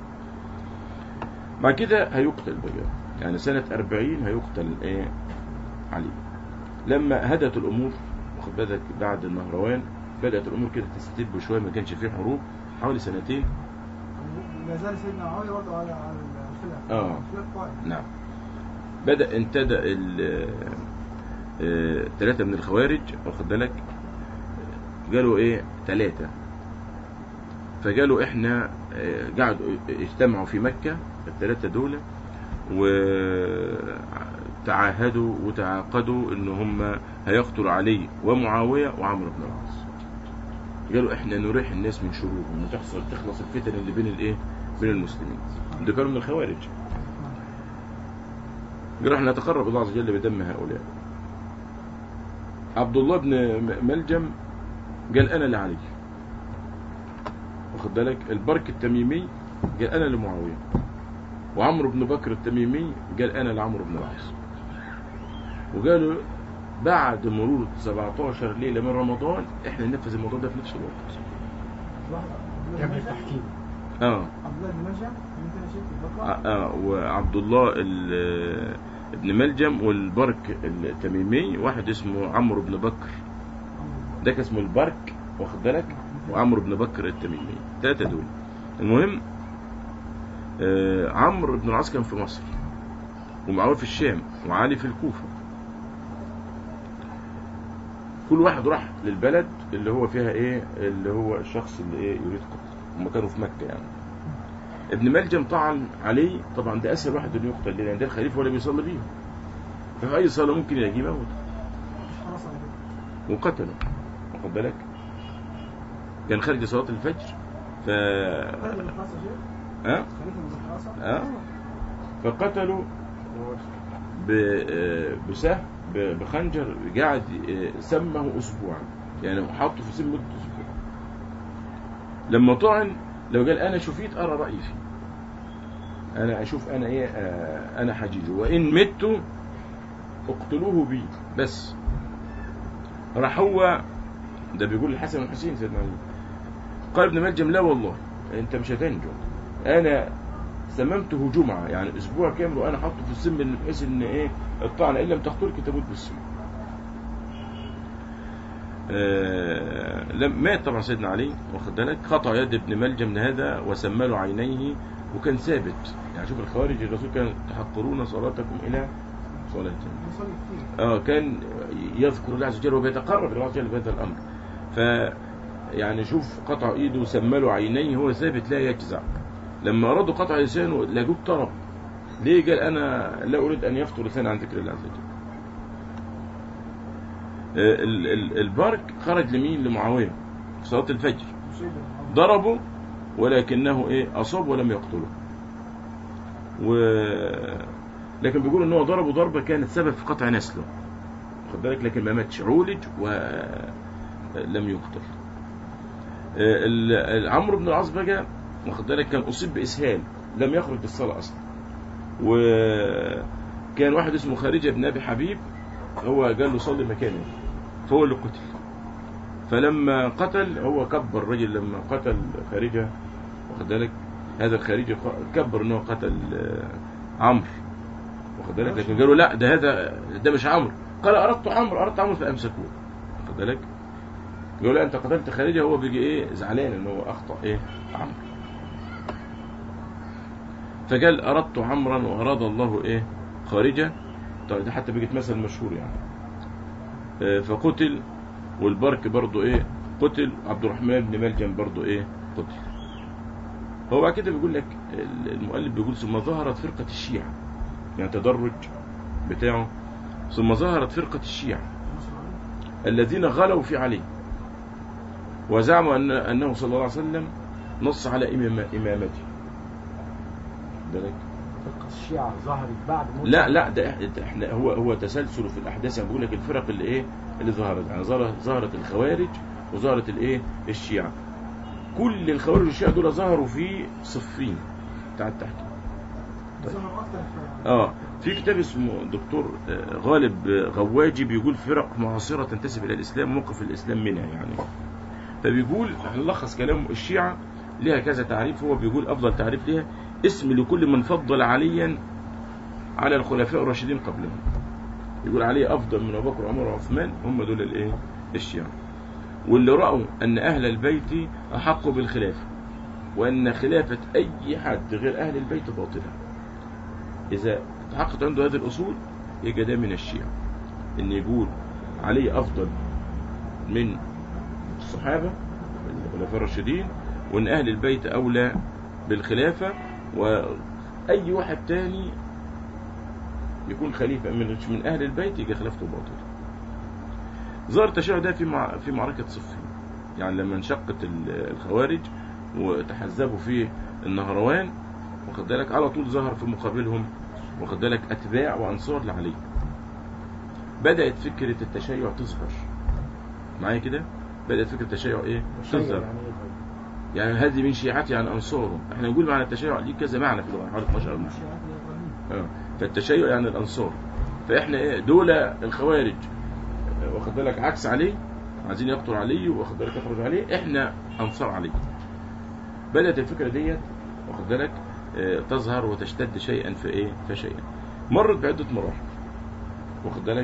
S1: بعد كده هيقتل بقى يعني سنة 40 هيقتل ايه علي لما هدت الامور واخد بالك بعد النهروان بدأت الامور كده تستب شوية ما كانش فيه حروب حوالي سنتين
S3: لا زال سيدنا معاوية برضه على على الخلاف
S1: آه.
S3: الخلاف قائم
S1: نعم بدأ انتدى ال- آه، ثلاثة من الخوارج واخد بالك قالوا ايه ثلاثة فقالوا احنا آه، قعدوا اجتمعوا في مكة الثلاثة دول وتعاهدوا وتعاقدوا ان هم هيقتلوا علي ومعاوية وعمرو بن العاص قالوا احنا نريح الناس من شرورهم وتحصل تخلص الفتن اللي بين الايه بين المسلمين ده كانوا من الخوارج قالوا احنا نتقرب الله عز وجل بدم هؤلاء عبد الله بن م- ملجم قال انا لعلي واخد بالك البرك التميمي قال انا لمعاويه وعمرو بن بكر التميمي قال انا لعمرو بن العاص وقالوا بعد مرور 17 ليله من رمضان احنا ننفذ الموضوع ده في نفس الوقت
S3: لحظة
S2: جمع التحكيم
S1: اه
S3: عبد الله بن ملجم اللي انت نشيت البقرة
S1: آه وعبد الله ال- ابن ملجم والبرك التميمي واحد اسمه عمرو بن بكر ده كان اسمه البرك واخد بالك وعمرو بن بكر التميمي ثلاثة دول المهم آه عمرو بن العاص كان في مصر ومعاوية في الشام وعلي في الكوفة كل واحد راح للبلد اللي هو فيها ايه اللي هو الشخص اللي ايه يريد قتله هم كانوا في مكة يعني ابن ملجم طعن عليه طبعا ده اسهل واحد انه يقتل لان ده الخليفه ولا بيصلي بيه ففي اي صلاه ممكن يجي يموت
S3: مش خلاص على كده
S1: وقتله واخد بالك كان خارج صلاه الفجر ف
S3: خالد بن خلاص يا شيخ
S1: ها
S3: خليفة بن خلاصة
S1: اه فقتلوا ب... آه، بسهم ب- بخنجر قاعد آه، سمه اسبوعا يعني حطه في سم مده اسبوع لما طعن لو قال انا شفيت ارى رايي فيه انا اشوف انا ايه آه، انا حجيجه وان مت اقتلوه بي بس راح هو ده بيقول الحسن والحسين سيدنا علي قال ابن ملجم لا والله انت مش هتنجو انا سممته جمعة يعني اسبوع كامل وانا حاطه في السم بحيث ان ايه الطعن ان لم تقتلك تموت بالسم آه لم مات طبعا سيدنا علي واخد بالك قطع يد ابن ملجم هذا وسمى له عينيه وكان ثابت يعني شوف الخوارج الرسول كان تحقرون صلاتكم الى صلاتهم
S3: بيصلي كتير
S1: اه كان يذكر الله عز وجل وبيتقرب الله عز وجل بهذا الامر ف يعني شوف قطع ايده وسمى له عينيه هو ثابت لا يجزع لما ارادوا قطع لسانه لقوه طرب ليه قال انا لا اريد ان يفطر لساني عن ذكر الله عز وجل آه، ال- ال- البرك خرج لمين لمعاويه في صلاه الفجر
S3: مصيبة
S1: ضربه ولكنه ايه اصاب ولم يقتله و لكن بيقول ان هو ضربه ضربه كانت سبب في قطع نسله خد بالك لكن ما ماتش عولج ولم يقتل آه، ال- ال- عمرو بن العاص بقى واخد بالك كان اصيب باسهال لم يخرج بالصلاه اصلا وكان واحد اسمه خارجه بن ابي حبيب هو قال له صلي مكاني فهو اللي قتل فلما قتل هو كبر الرجل لما قتل خارجه واخد بالك هذا الخارجي ق- كبر ان هو قتل آه، عمرو واخد بالك لكن قالوا لا ده هذا ده مش عمرو قال اردت عمرو اردت عمرو فامسكوه واخد بالك يقول لا انت قتلت خارجه هو بيجي ايه زعلان ان هو اخطا ايه عمرو فقال اردت عمرا واراد الله ايه خارجه طيب ده حتى بيجي مثل مشهور يعني آه، فقتل والبرك برضو ايه قتل عبد الرحمن بن ملجم برضو ايه قتل هو بعد كده بيقول لك المؤلف بيقول ثم ظهرت فرقة الشيعة يعني تدرج بتاعه ثم ظهرت فرقة الشيعة الذين غلوا في علي وزعموا أن أنه صلى الله عليه وسلم نص على إمام- إمامته بالك
S2: فرقة الشيعة ظهرت بعد موت
S1: لا لا ده إح- ده احنا هو هو تسلسل في الاحداث يعني بقول لك الفرق اللي ايه اللي ظهرت يعني ظهرت ظهرت الخوارج وظهرت الايه الشيعة كل الخوارج والشيعة دول ظهروا في صفين بتاع التحكيم طيب.
S3: ظهر اكتر في
S1: اه في كتاب اسمه دكتور آه، غالب آه، غواجي بيقول فرق معاصرة تنتسب إلى الإسلام موقف الإسلام منها يعني فبيقول هنلخص كلام الشيعة لها كذا تعريف هو بيقول أفضل تعريف لها اسم لكل من فضل عليا على الخلفاء الراشدين قبلهم يقول علي أفضل من أبو بكر وعمر وعثمان هم دول الإيه الشيعة واللي رأوا أن أهل البيت أحق بالخلافة وأن خلافة أي حد غير أهل البيت باطلة إذا تحققت عنده هذه الأصول يبقى ده من الشيعة إن يقول علي أفضل من الصحابة الخلفاء الراشدين وإن أهل البيت أولى بالخلافة وأي واحد تاني يكون خليفة من من أهل البيت يبقى خلافته باطلة ظهر التشيع ده في مع في معركة صفين يعني لما انشقت ال- الخوارج وتحزبوا في النهروان واخد بالك على طول ظهر في مقابلهم واخد بالك أتباع وأنصار لعلي بدأت فكرة التشيع تظهر معايا كده بدأت فكرة التشيع إيه
S2: الشيعة
S1: تظهر
S2: يعني ايه طيب؟
S1: يعني هذه من شيعته يعني أنصاره احنا نقول معنى التشيع ليه كذا معنى في اللغة حوالي 12 معنى
S3: الشيعة الإبراهيم
S1: آه. فالتشيع يعني الأنصار فإحنا إيه دول الخوارج آه، واخد بالك عكس علي عايزين يقتل علي واخد بالك يخرج عليه إحنا أنصار علي بدأت الفكرة ديت واخد بالك آه، تظهر وتشتد شيئا في إيه فشيئا مرت بعدة مراحل واخد بالك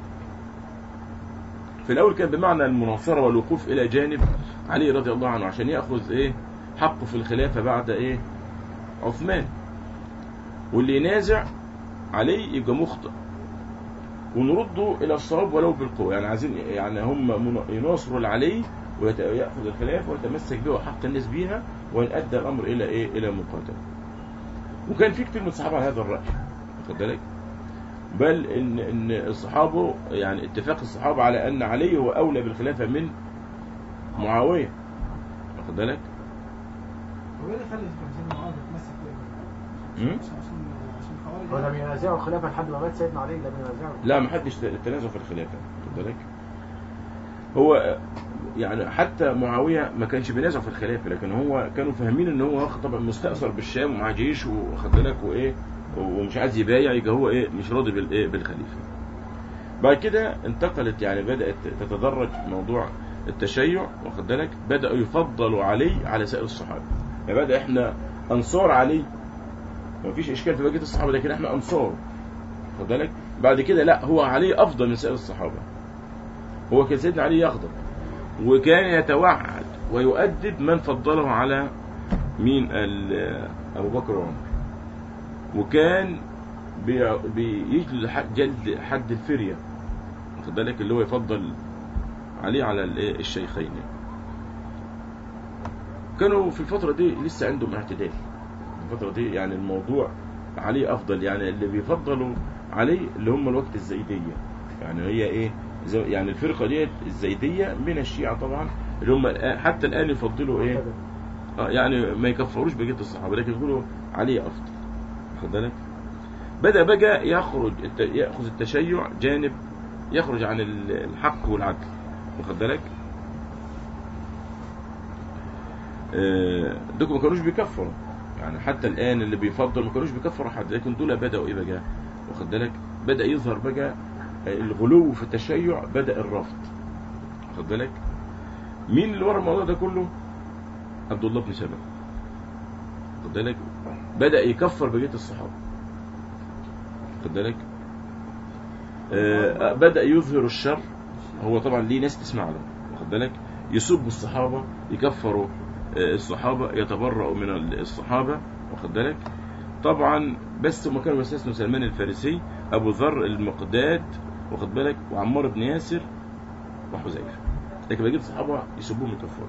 S1: في الأول كان بمعنى المناصرة والوقوف إلى جانب علي رضي الله عنه عشان يأخذ إيه حقه في الخلافة بعد إيه عثمان واللي ينازع عليه يبقى مخطئ ونرده الى الصواب ولو بالقوه يعني عايزين يعني هم من- يناصروا العلي وياخذ الخلافه ويتمسك بها وحق الناس بيها وان ادى الامر الى ايه الى مقاتله وكان في كتير من الصحابه على هذا الراي واخد بالك بل ان ان الصحابه يعني اتفاق الصحابه على ان علي هو اولى بالخلافه من معاويه واخد بالك
S3: هو ايه اللي خلى كان سيدنا معاذ يتمسك
S1: مم؟
S3: بيه؟ عشان عشان
S2: هو لم
S3: الخوارج
S2: ينازعوا الخلافة لحد ما مات سيدنا علي لم ينازعوا
S1: لا ما حدش تنازع في الخلافه واخد بالك هو يعني حتى معاويه ما كانش بينازع في الخلافه لكن هو كانوا فاهمين ان هو طبعا مستأثر بالشام ومعاه جيش واخد بالك وايه ومش عايز يبايع يبقى هو ايه مش راضي بالايه بالخليفه بعد كده انتقلت يعني بدات تتدرج موضوع التشيع واخد بالك بدأوا يفضلوا علي على سائر الصحابة يعني بدأ احنا أنصار علي ما فيش إشكال في بقية الصحابة لكن احنا أنصار واخد بالك بعد كده لا هو علي أفضل من سائر الصحابة هو كان سيدنا علي يغضب وكان يتوعد ويؤدب من فضله على مين ال- أبو بكر وعمر وكان بي- بيجلد حد- جلد حد الفرية واخد بالك اللي هو يفضل عليه على الايه الشيخين يعني. كانوا في الفترة دي لسه عندهم اعتدال الفترة دي يعني الموضوع عليه أفضل يعني اللي بيفضلوا عليه اللي هم الوقت الزيدية يعني هي إيه زي يعني الفرقة ديت الزيدية من الشيعة طبعا اللي هم الآن- حتى الآن يفضلوا إيه آه يعني ما يكفروش بقية الصحابة لكن يقولوا عليه أفضل واخد بالك بدأ بقى يخرج الت- يأخذ التشيع جانب يخرج عن ال- الحق والعدل واخد بالك آه، دول ما كانوش بيكفروا يعني حتى الآن اللي بيفضل ما كانوش بيكفروا حد لكن دول بدأوا إيه بقى واخد بالك بدأ يظهر بقى الغلو في التشيع بدأ الرفض واخد بالك مين اللي ورا الموضوع ده كله عبد الله بن سبأ واخد بالك بدأ يكفر بقية الصحابة واخد بالك آه، بدأ يظهر الشر هو طبعا ليه ناس تسمع له واخد بالك يسب الصحابة يكفروا آه، الصحابة يتبرأوا من الصحابة واخد بالك طبعا بس هم كانوا استثنوا سلمان الفارسي أبو ذر المقداد واخد بالك وعمار بن ياسر وحذيفة لكن بقية الصحابة يسبوهم يكفروا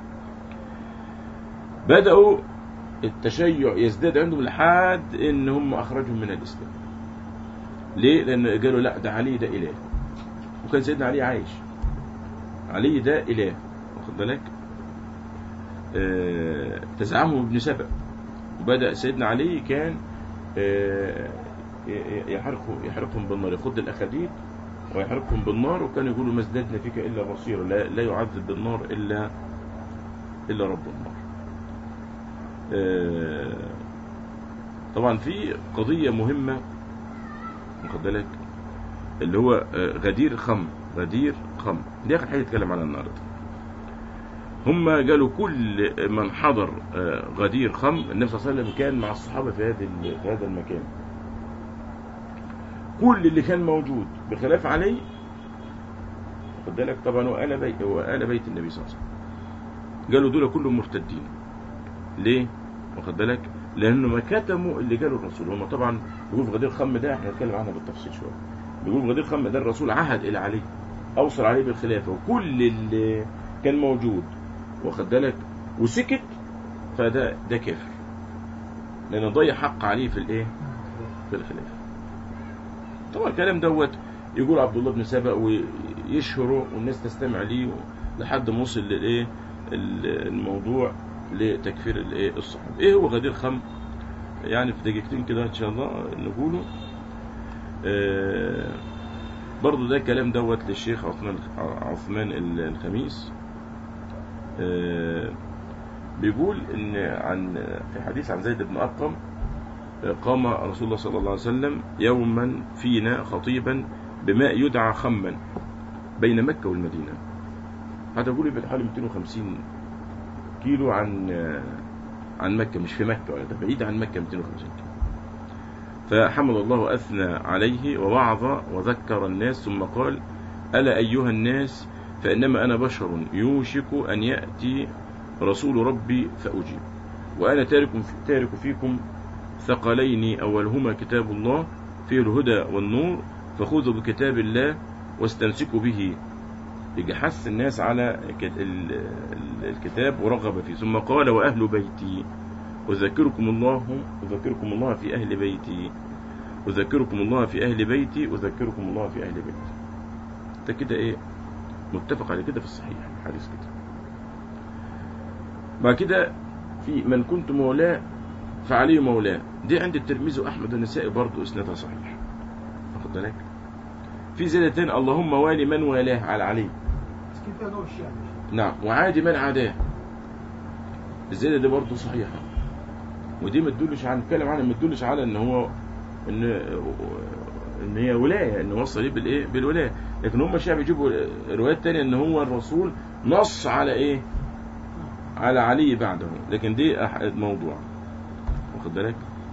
S1: بدأوا التشيع يزداد عندهم لحد ان هم اخرجهم من الاسلام ليه لان قالوا لا ده علي ده اله وكان سيدنا علي عايش علي ده اله واخد بالك آه، تزعمه ابن سبأ وبدأ سيدنا علي كان آه، ي- يحرقه يحرقهم بالنار يخد الاخاديد ويحرقهم بالنار وكان يقولوا ما ازددنا فيك الا بصيرا لا, لا يعذب بالنار الا الا رب النار آه، طبعا في قضية مهمة واخد بالك اللي هو آه، غدير خم غدير خم دي اخر حاجة نتكلم عنها النهارده هم قالوا كل من حضر آه، غدير خم النبي صلى الله عليه وسلم كان مع الصحابة في هذا ال- في هذا المكان كل اللي كان موجود بخلاف علي خد بالك طبعا هو آل بيت هو آل بيت النبي صلى الله عليه وسلم قالوا دول كلهم مرتدين ليه؟ واخد بالك؟ لأنه ما كتموا اللي قاله الرسول هم طبعا بيقول في غدير خم ده احنا هنتكلم عنها بالتفصيل شوية بيقول في غدير خم ده الرسول عهد إلى علي أوصل عليه بالخلافة وكل اللي كان موجود واخد بالك وسكت فده ده كافر لأنه ضيع حق عليه في الإيه؟ في الخلافة طبعا الكلام دوت يقول عبد الله بن سبأ ويشهره والناس تستمع ليه لحد ما وصل للايه ال- الموضوع لتكفير الايه الصحابه ايه هو غدير خم يعني في دقيقتين كده ان شاء الله نقوله آه برضو ده الكلام دوت للشيخ عثمان عثمان الخميس آه بيقول ان عن في حديث عن زيد بن ارقم قام رسول الله صلى الله عليه وسلم يوما فينا خطيبا بماء يدعى خما بين مكة والمدينة هذا يقول يبقى حوالي 250 كيلو عن عن مكة مش في مكة ولا ده بعيد عن مكة 250 كيلو فحمد الله وأثنى عليه ووعظ وذكر الناس ثم قال ألا أيها الناس فإنما أنا بشر يوشك أن يأتي رسول ربي فأجيب وأنا تارك تارك فيكم ثقلين أولهما كتاب الله فيه الهدى والنور فخذوا بكتاب الله واستمسكوا به يجي حث الناس على كت- ال- ال- الكتاب ورغب فيه ثم قال وأهل بيتي أذكركم الله أذكركم الله في أهل بيتي أذكركم الله في أهل بيتي أذكركم الله في أهل بيتي ده كده إيه متفق على كده في الصحيح حديث كده بعد كده في من كنت مولاه فعليه مولاه دي عند الترمذي واحمد النسائي برضه اسنادها صحيح واخد بالك في زيادة تاني اللهم والي من والاه على علي
S3: بس كده فيها نوع الشيعة
S1: نعم وعادي من عاداه الزيادة دي برضه صحيحة ودي ما تدلش عن نتكلم عنها ما تدلش على ان هو ان ان هي ولاية ان وصل ليه بالايه بالولاية لكن هم الشيعة بيجيبوا روايات تانية ان هو الرسول نص على ايه على علي بعده لكن دي أح- موضوع واخد بالك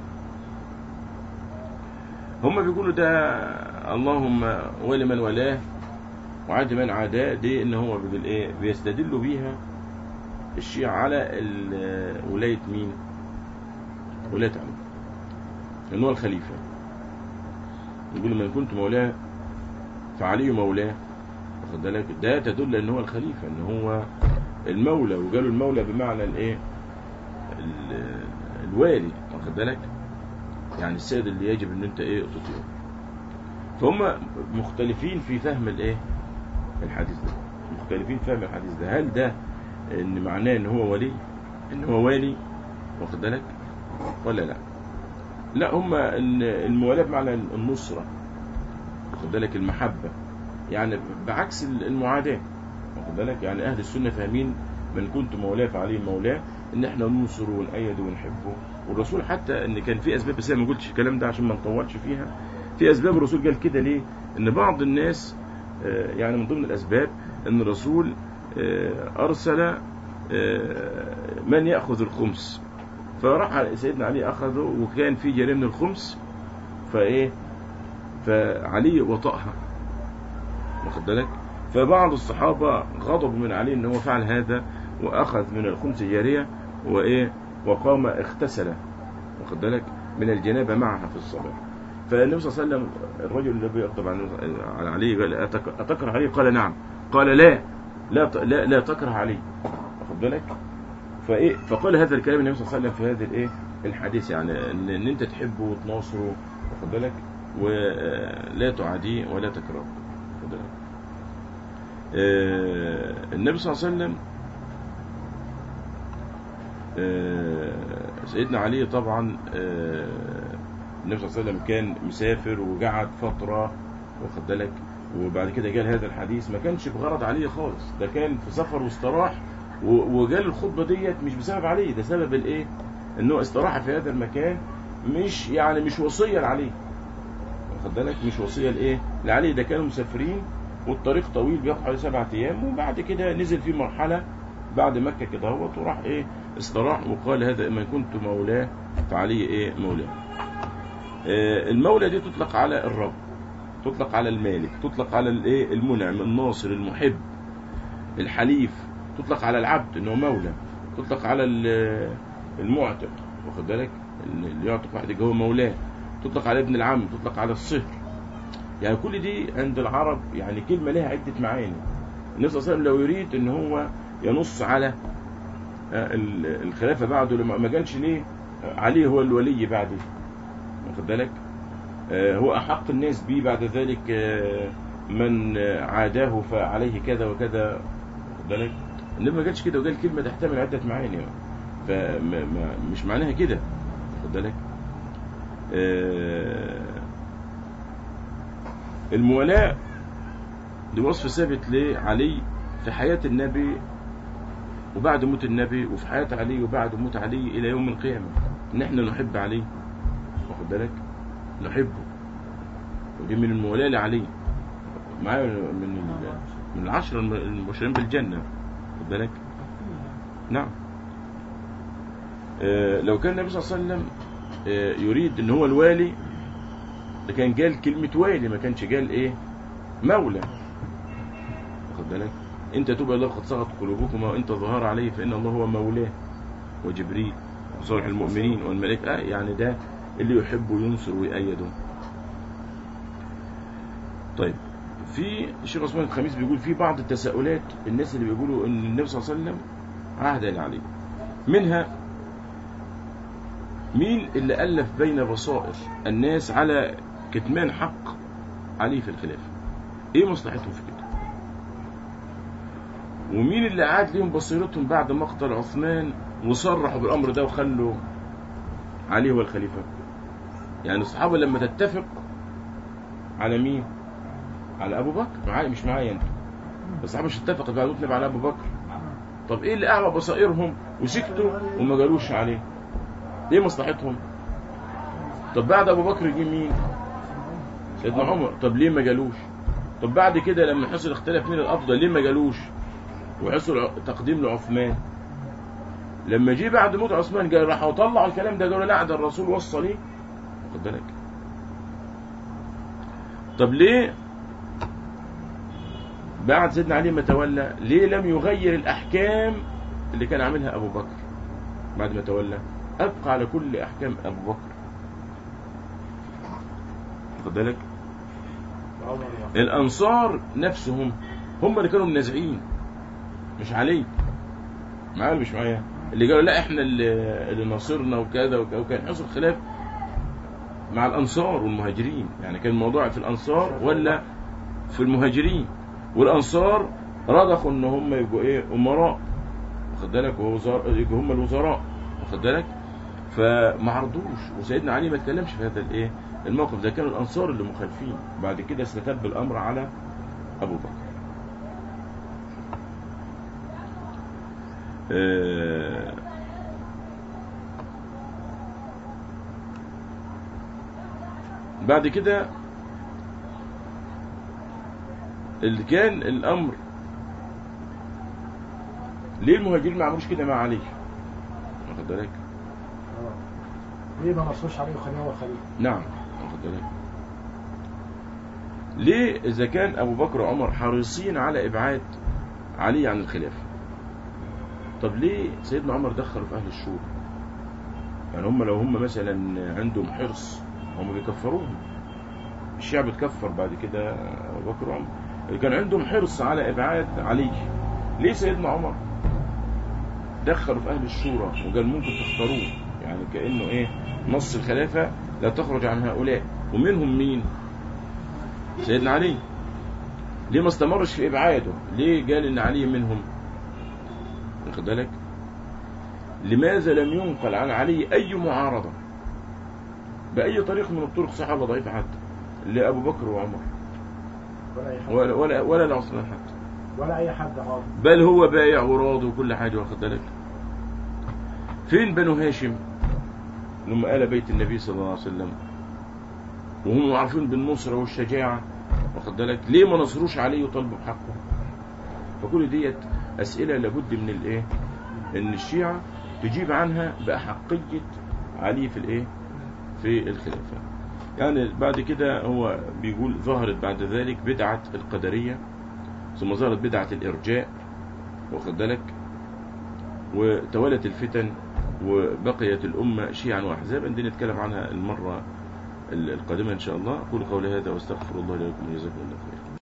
S1: هم بيقولوا ده اللهم ولي من ولاه وعاد من عاداه دي ان هو بيقول ايه بيستدلوا بيها الشيعة على ال- ولاية مين ولاية علي ان هو الخليفة يقولوا من كنت مولاه فعلي مولاه واخد بالك ده تدل ان هو الخليفة ان هو المولى وقالوا المولى بمعنى الايه ال- الوالي واخد بالك يعني السيد اللي يجب ان انت ايه تطيعه فهم مختلفين في فهم الايه الحديث ده مختلفين في فهم الحديث ده هل ده ان معناه ان هو ولي ان هو والي واخد بالك ولا لا لا هم ال- الموالاه بمعنى النصره واخد بالك المحبه يعني بعكس المعاداه واخد بالك يعني اهل السنه فاهمين من كنت مولاه فعليه مولاه ان احنا ننصره ونأيده ونحبه والرسول حتى ان كان في اسباب بس انا ما قلتش الكلام ده عشان ما نطولش فيها في اسباب الرسول قال كده ليه ان بعض الناس آه، يعني من ضمن الاسباب ان الرسول آه، ارسل آه، من ياخذ الخمس فراح سيدنا علي اخذه وكان في جريمه من الخمس فايه فعلي وطأها واخد بالك فبعض الصحابة غضبوا من علي ان هو فعل هذا واخذ من الخمس جارية وايه وقام اغتسل واخد بالك من الجنابة معها في الصلاة فالنبي صلى الله عليه وسلم الرجل اللي بيغضب عن على علي قال أتك- أتكره علي قال نعم قال لا لا ت- لا, لا تكره علي واخد بالك فايه فقال هذا الكلام النبي صلى الله عليه وسلم في هذا الايه الحديث يعني ان, إن انت تحبه وتناصره واخد بالك ولا تعاديه ولا تكرهه واخد بالك آه، النبي صلى الله عليه وسلم آه، سيدنا علي طبعا آه، النبي صلى الله عليه وسلم كان مسافر وقعد فترة واخد بالك وبعد كده قال هذا الحديث ما كانش بغرض علي خالص ده كان في سفر واستراح و- وقال الخطبة ديت مش بسبب علي ده سبب الايه انه استراح في هذا المكان مش يعني مش وصية لعلي واخد بالك مش وصية لايه لعلي ده كانوا مسافرين والطريق طويل بياخد حوالي سبعة ايام وبعد كده نزل في مرحلة بعد مكة كده اهوت وراح ايه استراح وقال هذا ما كنت مولاه فعلي ايه مولاه آه، المولى دي تطلق على الرب تطلق على المالك تطلق على الايه المنعم الناصر المحب الحليف تطلق على العبد انه مولى تطلق على ال- المعتق واخد بالك اللي يعتق واحد يبقى هو مولاه تطلق على ابن العم تطلق على الصهر يعني كل دي عند العرب يعني كلمة لها عدة معاني النبي صلى الله عليه وسلم لو يريد ان هو ينص على آه، ال- الخلافة بعده لما ما قالش ليه آه، علي هو الولي بعده واخد بالك آه، هو أحق الناس به بعد ذلك آه، من آه، عاداه فعليه كذا وكذا واخد بالك انما ما قالش كده وقال كلمة تحتمل عدة معاني فمش معناها كده واخد بالك آه، المولاة دي وصف ثابت لعلي في حياة النبي وبعد موت النبي وفي حياة علي وبعد موت علي إلى يوم القيامة إن إحنا نحب علي واخد بالك نحبه ودي من المولاة لعلي معايا من ال- من العشرة الم- المبشرين بالجنة واخد بالك نعم آه، لو كان النبي صلى الله عليه وسلم آه، يريد ان هو الوالي ده كان قال كلمة والي ما كانش قال ايه مولى واخد بالك انت توب الله قد صغت قلوبكم وانت ظهر عليه فان الله هو مولاه وجبريل وصالح المؤمنين والملائكة آه يعني ده اللي يحب وينصر ويأيده طيب في الشيخ عثمان الخميس بيقول في بعض التساؤلات الناس اللي بيقولوا ان النبي صلى الله عليه وسلم عهد عليه منها مين اللي ألف بين بصائر الناس على كتمان حق علي في الخلافة ايه مصلحتهم في كده ومين اللي عاد ليهم بصيرتهم بعد مقتل عثمان وصرحوا بالامر ده وخلوا علي هو الخليفة يعني الصحابة لما تتفق على مين على ابو بكر معايا مش معايا انت الصحابة مش اتفقت بعد موت النبي على ابو بكر طب ايه اللي اعمى بصائرهم وسكتوا وما قالوش عليه ايه مصلحتهم طب بعد ابو بكر جه مين سيدنا عمر طب ليه ما جالوش طب بعد كده لما حصل اختلاف مين الافضل ليه ما جالوش وحصل تقديم لعثمان لما جه بعد موت عثمان قال راح اطلع الكلام ده قالوا لا ده الرسول وصى ليه واخد بالك طب ليه بعد سيدنا علي ما تولى ليه لم يغير الاحكام اللي كان عاملها ابو بكر بعد ما تولى ابقى على كل احكام ابو بكر واخد بالك
S2: عمر يا
S1: الانصار نفسهم هم اللي كانوا منازعين مش علي معايا ولا مش معايا اللي قالوا لا احنا اللي, اللي ناصرنا وكذا وكذا وكان حصل خلاف مع الانصار والمهاجرين يعني كان الموضوع في الانصار ولا في المهاجرين والانصار رضخوا ان هم يبقوا ايه امراء واخد بالك ووزراء يبقوا هم الوزراء واخد بالك فما عرضوش وسيدنا علي ما اتكلمش في هذا الايه الموقف ده كانوا الانصار اللي مخالفين بعد كده استتب الامر على ابو بكر آه، بعد كده اللي كان الامر ليه المهاجرين ما عملوش كده مع علي واخد بالك
S2: آه. ليه ما نصوش عليه وخليه هو خليفه
S1: نعم واخد بالك ليه اذا كان ابو بكر وعمر حريصين على ابعاد علي عن الخلافه طب ليه سيدنا عمر دخلوا في اهل الشورى يعني هم لو هم مثلا عندهم حرص هم بيكفروهم الشعب اتكفر بعد كده ابو بكر وعمر كان عندهم حرص على ابعاد علي ليه سيدنا عمر دخلوا في اهل الشورى وقال ممكن تختاروه يعني كانه ايه نص الخلافه لا تخرج عن هؤلاء ومنهم مين سيدنا علي ليه ما استمرش في ابعاده ليه قال ان علي منهم واخد بالك لماذا لم ينقل عن علي اي معارضه باي طريق من الطرق صحيحه ولا ضعيفه حتى لابو بكر وعمر
S2: ولا اي حد
S1: ولا ولا, ولا لعثمان حتى
S2: ولا اي حد عاض
S1: بل هو بايع وراضي وكل حاجه واخد بالك فين بنو هاشم لما آل بيت النبي صلى الله عليه وسلم وهم عارفين بالنصرة والشجاعة واخد بالك ليه ما نصروش عليه وطلبوا بحقه فكل ديت أسئلة لابد من الإيه إن الشيعة تجيب عنها بأحقية علي في الإيه في الخلافة يعني بعد كده هو بيقول ظهرت بعد ذلك بدعة القدرية ثم ظهرت بدعة الإرجاء واخد بالك وتوالت الفتن وبقيت الأمة شيعا وأحزابا دي نتكلم عنها المرة القادمة إن شاء الله أقول قولي هذا واستغفر الله لي ولكم وجزاكم الله خيرا